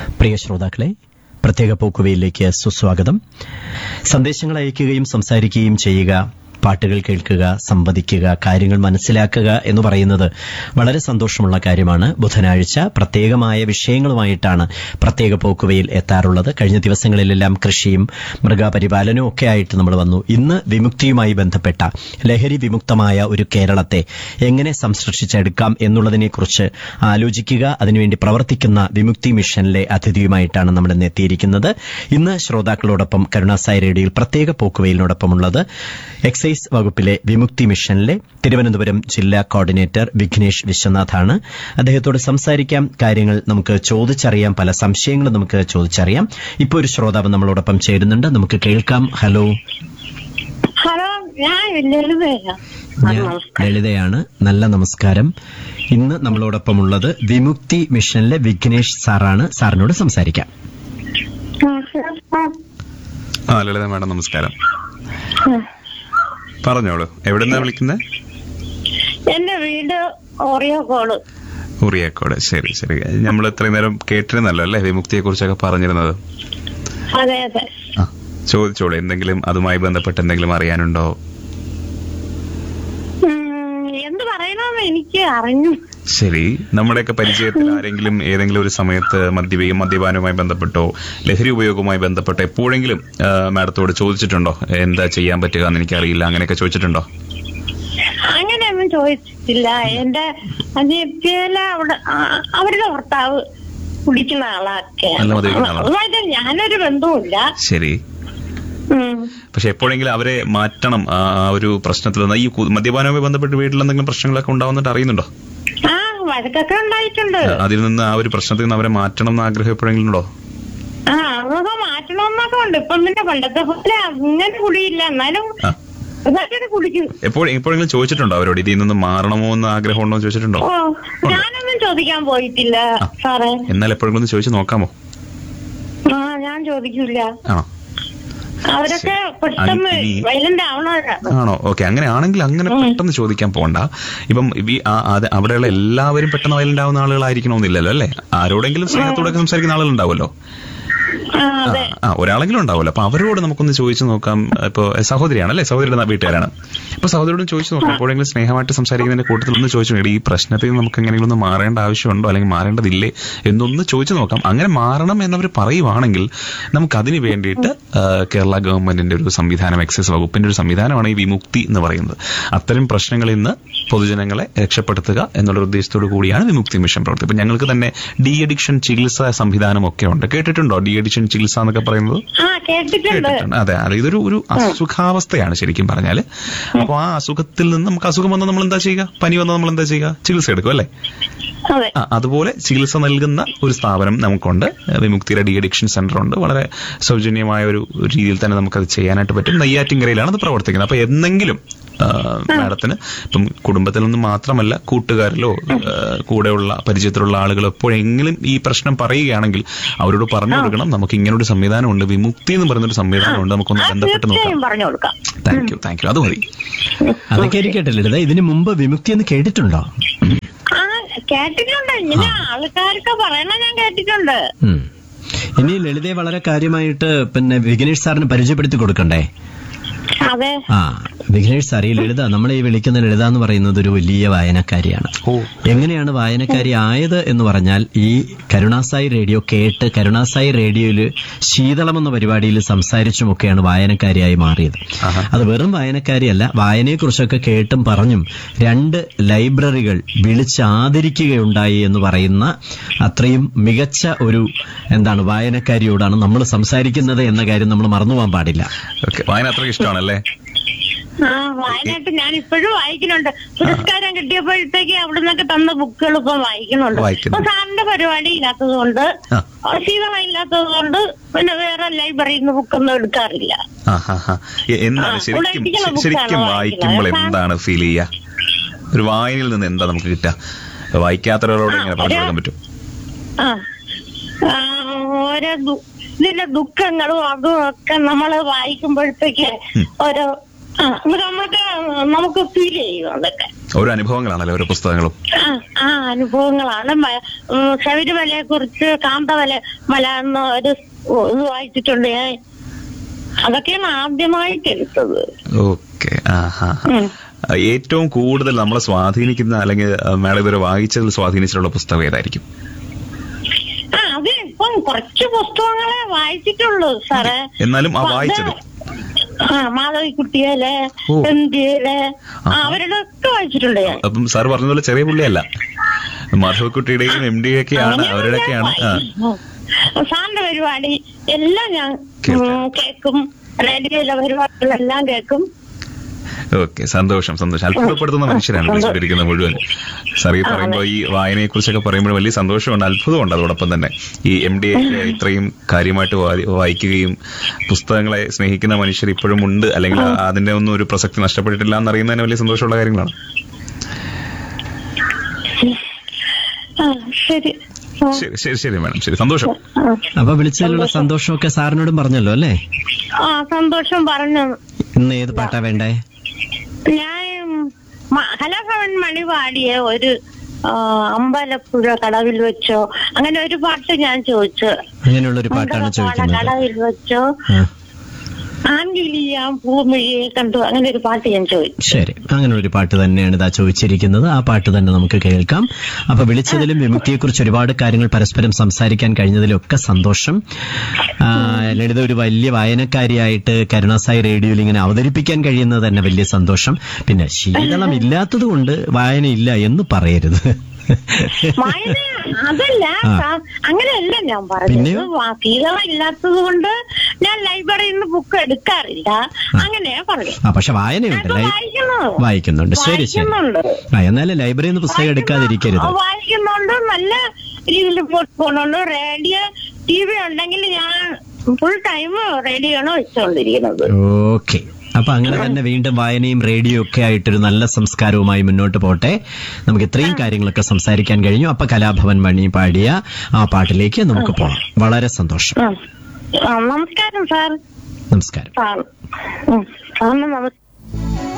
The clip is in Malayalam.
പ്രിയ ശ്രോതാക്കളെ പ്രത്യേക പോക്കുവയിലേക്ക് സുസ്വാഗതം സന്ദേശങ്ങൾ അയക്കുകയും സംസാരിക്കുകയും ചെയ്യുക പാട്ടുകൾ കേൾക്കുക സംവദിക്കുക കാര്യങ്ങൾ മനസ്സിലാക്കുക എന്ന് പറയുന്നത് വളരെ സന്തോഷമുള്ള കാര്യമാണ് ബുധനാഴ്ച പ്രത്യേകമായ വിഷയങ്ങളുമായിട്ടാണ് പ്രത്യേക പോക്കുവയിൽ എത്താറുള്ളത് കഴിഞ്ഞ ദിവസങ്ങളിലെല്ലാം കൃഷിയും മൃഗപരിപാലനവും ഒക്കെ ആയിട്ട് നമ്മൾ വന്നു ഇന്ന് വിമുക്തിയുമായി ബന്ധപ്പെട്ട ലഹരി വിമുക്തമായ ഒരു കേരളത്തെ എങ്ങനെ സംരക്ഷിച്ചെടുക്കാം എന്നുള്ളതിനെക്കുറിച്ച് ആലോചിക്കുക അതിനുവേണ്ടി പ്രവർത്തിക്കുന്ന വിമുക്തി മിഷനിലെ അതിഥിയുമായിട്ടാണ് നമ്മൾ ഇന്ന് എത്തിയിരിക്കുന്നത് ഇന്ന് ശ്രോതാക്കളോടൊപ്പം കരുണാസായി റേഡിയോയിൽ പ്രത്യേക പോക്കുവയിലിനോടൊപ്പമുള്ളത് എക്സൈസ് വകുപ്പിലെ വിമുക്തി മിഷനിലെ തിരുവനന്തപുരം ജില്ലാ കോർഡിനേറ്റർ വിഘ്നേഷ് വിശ്വനാഥാണ് അദ്ദേഹത്തോട് സംസാരിക്കാം കാര്യങ്ങൾ നമുക്ക് ചോദിച്ചറിയാം പല സംശയങ്ങളും നമുക്ക് ചോദിച്ചറിയാം ഇപ്പോൾ ഒരു ശ്രോതാവ് നമ്മളോടൊപ്പം ചേരുന്നുണ്ട് നമുക്ക് കേൾക്കാം ഹലോ ഹലോ ഞാൻ ലളിതയാണ് ഞാൻ ലളിതയാണ് നല്ല നമസ്കാരം ഇന്ന് നമ്മളോടൊപ്പം ഉള്ളത് വിമുക്തി മിഷനിലെ വിഘ്നേഷ് സാറാണ് സാറിനോട് സംസാരിക്കാം ആ ലളിത മാഡം നമസ്കാരം പറഞ്ഞോളൂ എവിടുന്നാ വിളിക്കുന്നത് എന്റെ വീട് ഓറിയോ കോള് ഉറിയാക്കോട് ശരി ശരി നമ്മൾ ഇത്രയും നേരം കേട്ടിരുന്നല്ലോ അല്ലേ വിമുക്തിയെ കുറിച്ചൊക്കെ പറഞ്ഞിരുന്നത് അതെ അതെ ആ ചോദിച്ചോളൂ എന്തെങ്കിലും അതുമായി ബന്ധപ്പെട്ട് എന്തെങ്കിലും അറിയാനുണ്ടോ ഉം, എന്ത് പറയണമെന്ന് എനിക്ക് അറിഞ്ഞു ശരി നമ്മുടെയൊക്കെ പരിചയത്തിൽ ആരെങ്കിലും ഏതെങ്കിലും ഒരു സമയത്ത് മദ്യപയും മദ്യപാനവുമായി ബന്ധപ്പെട്ടോ ലഹരി ഉപയോഗവുമായി ബന്ധപ്പെട്ടോ എപ്പോഴെങ്കിലും ആ, മാഡത്തോട് ചോദിച്ചിട്ടുണ്ടോ എന്താ ചെയ്യാൻ പറ്റുക എന്ന് എനിക്കറിയില്ല അങ്ങനെയൊക്കെ ചോദിച്ചിട്ടുണ്ടോ അങ്ങനെയൊന്നും ചോദിച്ചിട്ടില്ല എന്റെ അനിയത്തിയിലെ അവിടെ ആ, അവരുടെ ഭർത്താവ് കുടിക്കുന്ന ആളൊക്കെ നല്ല മദ്യപിക്കുന്ന ആളാണ്. അതുമായിട്ട് ഞാനൊരു ബന്ധവുമില്ല ശരി ഉം. പക്ഷെ എപ്പോഴെങ്കിലും അവരെ മാറ്റണം ആ ആ ഒരു പ്രശ്നത്തിൽ നിന്ന് ഈ കു- മദ്യപാനവുമായി ബന്ധപ്പെട്ട് വീട്ടിൽ എന്തെങ്കിലും പ്രശ്നങ്ങളൊക്കെ ഉണ്ടാവുന്നിട്ട് അറിയുന്നുണ്ടോ ആ വഴക്കൊക്കെ ഉണ്ടായിട്ടുണ്ട് അതിൽ നിന്ന് ആ ഒരു പ്രശ്നത്തിൽ നിന്ന് അവരെ മാറ്റണം എന്ന് ആഗ്രഹം എപ്പോഴെങ്കിലും ഉണ്ടോ ആ അതൊക്കെ മാറ്റണമെന്നൊക്കെ ഉണ്ട് ഇപ്പം പിന്നെ പണ്ടത്തെ പോലെ അങ്ങനെ കുടിയില്ല എന്നാലും ആ. ഇതൊക്കെ കുടിക്കും എപ്പോൾ എപ്പോഴെങ്കിലും ചോദിച്ചിട്ടുണ്ടോ അവരോട് ഇതിൽ നിന്ന് മാറണമോ എന്ന് ആഗ്രഹമുണ്ടോ എന്ന് ചോദിച്ചിട്ടുണ്ടോ ഓ ഞാനൊന്നും ചോദിക്കാൻ പോയിട്ടില്ല സാറേ എന്നാൽ എപ്പോഴെങ്കിലും ഒന്ന് ചോദിച്ചു നോക്കാമോ ആ ഞാൻ ചോദിക്കില്ല ആണോ അവരൊക്കെ പെട്ടെന്ന് ഇനി- വയലന്റ് ആവണവരാണ് ആണോ ഓക്കെ അങ്ങനെ ആണെങ്കിൽ അങ്ങനെ പെട്ടെന്ന് ചോദിക്കാൻ പോണ്ട ഇപ്പം ഈ ആ- അത് അവിടെയുള്ള എല്ലാവരും പെട്ടെന്ന് വയലന്റ് ആവുന്ന ആളുകളായിരിക്കണമെന്നില്ലല്ലോ അല്ലേ ആരോടെങ്കിലും സ്നേഹത്തോടെ സംസാരിക്കുന്ന ആളുകളുണ്ടാവുമല്ലോ ആ അതെ ആ ഒരാളെങ്കിലും ഉണ്ടാവുമല്ലോ അപ്പൊ അവരോട് നമുക്കൊന്ന് ചോദിച്ചു നോക്കാം ഇപ്പൊ സഹോദരിയാണ് അല്ലേ സഹോദരിയുടെ വീട്ടുകാരാണ് അപ്പൊ സഹോദരിയോടും ചോദിച്ചു നോക്കാം എപ്പോഴെങ്കിലും സ്നേഹമായിട്ട് സംസാരിക്കുന്നതിന്റെ കൂട്ടത്തിൽ ഒന്ന് ചോദിച്ചു നോക്കാം, ഈ പ്രശ്നത്തിൽ നിന്ന് നമുക്ക് എങ്ങനെയെങ്കിലും ഒന്ന് മാറേണ്ട ആവശ്യമുണ്ടോ അല്ലെങ്കിൽ മാറേണ്ടതില്ലേ എന്നൊന്ന് ചോദിച്ചു നോക്കാം അങ്ങനെ മാറണം എന്നവർ പറയുവാണെങ്കിൽ നമുക്ക് അതിന് വേണ്ടിയിട്ട് ആ, കേരള ഗവൺമെന്റിന്റെ ഒരു സംവിധാനം എക്സൈസ് വകുപ്പിന്റെ ഒരു സംവിധാനമാണ് ഈ വിമുക്തി എന്ന് പറയുന്നത് അത്തരം പ്രശ്നങ്ങളിൽ നിന്ന് പൊതുജനങ്ങളെ രക്ഷപ്പെടുത്തുക എന്നുള്ള ഉദ്ദേശത്തോടു കൂടിയാണ് വിമുക്തി മിഷൻ പ്രവർത്തി ഇപ്പൊ ഞങ്ങൾക്ക് തന്നെ ഡി അഡിക്ഷൻ ചികിത്സാ സംവിധാനം ഒക്കെ ഉണ്ട് കേട്ടിട്ടുണ്ടോ ഡി അഡിക്ഷൻ ചികിത്സ എന്നൊക്കെ പറയുന്നത് ആ കേട്ടിട്ടുണ്ട് കേട്ടിട്ടുണ്ട് അതെ അതെ ഇതൊരു ഒരു അസുഖാവസ്ഥയാണ് ശരിക്കും പറഞ്ഞാല് അപ്പൊ ആ അസുഖത്തിൽ നിന്ന് നമുക്ക് അസുഖം വന്നാൽ നമ്മൾ എന്താ ചെയ്യുക പനി വന്നാൽ നമ്മൾ എന്താ ചെയ്യുക ചികിത്സ എടുക്കും അല്ലേ അതെ ആ, അതുപോലെ ചികിത്സ നൽകുന്ന ഒരു സ്ഥാപനം നമുക്കുണ്ട് വിമുക്തിയുടെ ഡി അഡിക്ഷൻ സെന്റർ ഉണ്ട് വളരെ സൗജന്യമായ ഒരു രീതിയിൽ തന്നെ നമുക്കത് ചെയ്യാനായിട്ട് പറ്റും നെയ്യാറ്റിങ്കരയിലാണ് അത് പ്രവർത്തിക്കുന്നത് അപ്പൊ എന്തെങ്കിലും ആ, മാഡത്തിന് ഇപ്പം കുടുംബത്തിൽ നിന്ന് മാത്രമല്ല കൂട്ടുകാരിലോ ആ, കൂടെയുള്ള പരിചയത്തിലുള്ള ആളുകൾ എപ്പോഴെങ്കിലും ഈ പ്രശ്നം പറയുകയാണെങ്കിൽ അവരോട് പറഞ്ഞു കൊടുക്കണം നമുക്ക് ഇങ്ങനൊരു സംവിധാനമുണ്ട് വിമുക്തി എന്ന് പറയുന്നൊരു സംവിധാനമുണ്ട് നമുക്കൊന്ന് ആ ബന്ധപ്പെട്ട് നോക്കാം തീർച്ചയായും പറഞ്ഞു കൊടുക്കാം താങ്ക് യു താങ്ക് യു അത് മതി അതൊക്കെ ഇരിക്കട്ടെ ലളിത ഇതിനു മുമ്പ് വിമുക്തി എന്ന് കേട്ടിട്ടുണ്ടോ ആ കേട്ടിട്ടുണ്ട് ഇങ്ങനെ ആൾക്കാർക്ക് പറയണ ഞാൻ കേട്ടിട്ടുണ്ട് ഉം. ഇനി ലളിതയെ വളരെ കാര്യമായിട്ട് പിന്നെ വിഘ്നേഷ് സാറിന് പരിചയപ്പെടുത്തി കൊടുക്കണ്ടേ അതെ ആ വിഘ്നേഷ് സാർ ഈ ലളിത നമ്മളെ ഈ വിളിക്കുന്ന ലളിത എന്ന് പറയുന്നത് ഒരു വലിയ വായനക്കാരിയാണ് ഓ എങ്ങനെയാണ് വായനക്കാരി ആയത് എന്ന് പറഞ്ഞാൽ ഈ കരുണാസായി റേഡിയോ കേട്ട് കരുണാസായി റേഡിയോയിൽ ശീതളം എന്ന പരിപാടിയിൽ സംസാരിച്ചുമൊക്കെയാണ് വായനക്കാരിയായി മാറിയത് ആഹാ. അത് വെറും വായനക്കാരിയല്ല വായനയെക്കുറിച്ചൊക്കെ കേട്ടും പറഞ്ഞും രണ്ട് ലൈബ്രറികൾ വിളിച്ചാദരിക്കുകയുണ്ടായി എന്ന് പറയുന്ന അത്രയും മികച്ച ഒരു എന്താണ് വായനക്കാരിയോടാണ് നമ്മൾ സംസാരിക്കുന്നത് എന്ന കാര്യം നമ്മൾ മറന്നുപോകാൻ പാടില്ല ഓക്കെ വായന അത്രയ്ക്ക് ഇഷ്ടമാണല്ലേ ആ വായനയായിട്ട് ഞാൻ ഇപ്പോഴും വായിക്കുന്നുണ്ട് പുരസ്കാരം കിട്ടിയപ്പോഴത്തേക്ക് അവിടെ നിന്നൊക്കെ തന്ന ബുക്കുകൾ ഇപ്പം വായിക്കുന്നുണ്ട് വായിക്കുന്നു. അപ്പൊ സാറിന്റെ പരിപാടി ഇല്ലാത്തത് കൊണ്ട് ആ. ശീതളം ഇല്ലാത്തത് കൊണ്ട് പിന്നെ വേറെ ലൈബ്രറിയിൽ നിന്ന് ബുക്കൊന്നും എടുക്കാറില്ല ആ, ആ, ആ. എ- എന്താണ് ആ, ശരിക്കും ഉള്ളടിക്കുന്ന ശ- ശരിക്കും ബുക്കാണ് വായിക്കുമ്പോൾ വായിക്കുന്നത്. എന്താണ് ഫീൽ ചെയ്യുക ഒരു വായനയിൽ നിന്ന് എന്താ നമുക്ക് കിട്ടുക വായിക്കാത്തവരോട് എങ്ങനെ പറഞ്ഞു കൊടുക്കാൻ പറ്റും ആ ആ, ഓരോ ദു- ഇതിന്റെ ദുഃഖങ്ങളും അതും ഒക്കെ നമ്മൾ വായിക്കുമ്പോഴത്തേക്ക് ഓരോ ആ ഇത് നമ്മൾക്ക് നമുക്ക് ഫീൽ ചെയ്യും അതൊക്കെ ഓരോ അനുഭവങ്ങളാണല്ലോ ഓരോ പുസ്തകങ്ങളും ആ, ആ അനുഭവങ്ങളാണ് മ- ഉം, ശബരിമലയെ കുറിച്ച് കാന്തമല മല എന്ന ഒരു ഇത് വായിച്ചിട്ടുണ്ട് ഞാൻ അതൊക്കെയാണ് ആദ്യമായിട്ട് എടുത്തത് ഓക്കെ ആഹാ ഉം. ഏറ്റവും കൂടുതൽ നമ്മളെ സ്വാധീനിക്കുന്ന അല്ലെങ്കിൽ മാഡം ഇതുവരെ വായിച്ചതിൽ സ്വാധീനിച്ചിട്ടുള്ള പുസ്തകം ഏതായിരിക്കും ആ അത് ഇപ്പം കുറച്ച് പുസ്തകങ്ങളെ വായിച്ചിട്ടുള്ളൂ സാറേ എന്നാലും ആ അപ്പൊ അത് വായിച്ചത് ആ മാധവിക്കുട്ടിയല്ലേ ഓ. എന്ത്യയിലെ ആ, അവരുടെ ഒക്കെ വായിച്ചിട്ടുണ്ട് ഞാൻ അപ്പം സാർ പറഞ്ഞതുപോലെ ചെറിയ പുള്ളിയല്ല മാധവക്കുട്ടിയുടെയും എം ഡി ഒക്കെയാണ് അവരുടെയൊക്കെയാണ് ആ സാറിന്റെ പരിപാടി എല്ലാം ഞാൻ കേൾക്കാം. ഉം, കേൾക്കും റേഡിയോയിലെ പരിപാടികളെല്ലാം കേൾക്കും ഓക്കെ സന്തോഷം സന്തോഷം അത്ഭുതപ്പെടുത്തുന്ന മനുഷ്യരാണ് വിളിച്ചുകൊണ്ടിരിക്കുന്ന മുഴുവൻ സാർ ഈ പറയുമ്പോൾ ഈ വായനയെ കുറിച്ചൊക്കെ പറയുമ്പോൾ വലിയ സന്തോഷമുണ്ട് അത്ഭുതമുണ്ട് അതോടൊപ്പം തന്നെ ഈ എം ഡി ഇത്രയും കാര്യമായിട്ട് വായി- വായിക്കുകയും പുസ്തകങ്ങളെ സ്നേഹിക്കുന്ന മനുഷ്യർ ഇപ്പോഴും ഉണ്ട് അല്ലെങ്കിൽ അതിന്റെ ഒന്നും ഒരു പ്രസക്തി നഷ്ടപ്പെട്ടിട്ടില്ല എന്നറിയുന്നതിന് വലിയ സന്തോഷമുള്ള കാര്യങ്ങളാണ് ആ ശരി ആ, ശരി ശരി ശരി മാഡം ശരി സന്തോഷം ആ. അപ്പൊ വിളിച്ചതിലുള്ള സന്തോഷമൊക്കെ സാറിനോടും പറഞ്ഞല്ലോ അല്ലേ ആ സന്തോഷം പറഞ്ഞു ഇന്ന് ഏത് പാട്ടാ വേണ്ടേ ഞാൻ മ- കലാഭവൻ മണി പാടിയ ഒരു ആ, അമ്പലപ്പുഴ കടവിൽ വെച്ചോ അങ്ങനെ ഒരു പാട്ട് ഞാൻ ചോദിച്ചു അങ്ങനെയുള്ള ഒരു പാട്ടാണ് അമ്പലപ്പാട ചോദിക്കുന്നത് കടവിൽ വെച്ചോ ആ, ആൻകിളിയാം പൂമിഴിയെ കണ്ടു അങ്ങനെ ഒരു പാട്ട് ഞാൻ ചോദിച്ചു ശരി അങ്ങനെ ഒരു പാട്ട് തന്നെയാണ് ഇതാ ചോദിച്ചിരിക്കുന്നത് ആ പാട്ട് തന്നെ നമുക്ക് കേൾക്കാം അപ്പൊ വിളിച്ചതിലും വിമുക്തിയെക്കുറിച്ച് ഒരുപാട് കാര്യങ്ങൾ പരസ്പരം സംസാരിക്കാൻ കഴിഞ്ഞതിലും ഒക്കെ സന്തോഷം ആ, ലളിത ഒരു വലിയ വായനക്കാരിയായിട്ട് കരുണാസായി റേഡിയോയിൽ ഇങ്ങനെ അവതരിപ്പിക്കാൻ കഴിയുന്നത് തന്നെ വലിയ സന്തോഷം പിന്നെ ശീതളം ഇല്ലാത്തത് കൊണ്ട് വായനയില്ല എന്ന് പറയരുത് വായന അതല്ല ആ. സാ- അങ്ങനെയല്ല ഞാൻ പിന്നെയോ? പറഞ്ഞത് കീതള ഇല്ലാത്തത് കൊണ്ട് ഞാൻ ലൈബ്രറിയിൽ നിന്ന് ബുക്ക് എടുക്കാറില്ല അങ്ങനെയാ പറഞ്ഞു ആ പക്ഷെ വായനയുണ്ട് ഞാനിപ്പോ ലൈ- വായിക്കുന്നു വായിക്കുന്നുണ്ട് ശരി ശരി വായിക്കുന്നുണ്ട്. ആ എന്നാലും ലൈബ്രറിയിൽ നിന്ന് പുസ്തകം എടുക്കാതിരിക്കരുത് ആ, വായിക്കുന്നുണ്ട് നല്ല രീതിയിൽ പോകുന്നുണ്ട് റേഡിയോ ടി വി ഉണ്ടെങ്കിൽ ഞാൻ ഫുൾ ടൈം റേഡിയോ ആണ് വെച്ചുകൊണ്ടിരിക്കുന്നത് ഓക്കെ അപ്പൊ അങ്ങനെ തന്നെ വീണ്ടും വായനയും റേഡിയോ ഒക്കെ ആയിട്ടൊരു നല്ല സംസ്കാരവുമായി മുന്നോട്ട് പോട്ടെ നമുക്ക് ഇത്രയും കാര്യങ്ങളൊക്കെ സംസാരിക്കാൻ കഴിഞ്ഞു അപ്പൊ കലാഭവൻ മണി പാടിയ ആ പാട്ടിലേക്ക് നമുക്ക് പോകാം വളരെ സന്തോഷം ആ. ആ, നമസ്കാരം സാർ നമസ്കാരം സാർ ഉം. സാറിന് നമസ്കാരം